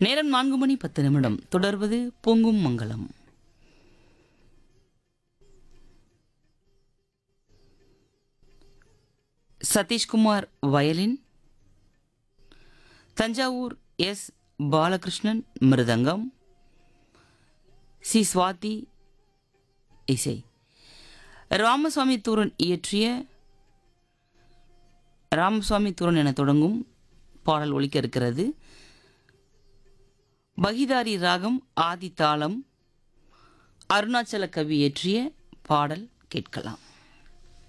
நேரம் நான்கு மணி பத்து நிமிடம் தொடர்வது பொங்கும் மங்களம் Satheeshkumar violin Thanjavur S Balakrishnan mridangam C Swathi இசை ராமசாமி தூரன் இயற்றிய ராமசாமி தூரன் என தொடங்கும் பாடல் ஒலிக்க இருக்கிறது பகிதாரி ராகம் ஆதி தாளம் அருணாச்சல கவி இயற்றிய பாடல் கேட்கலாம்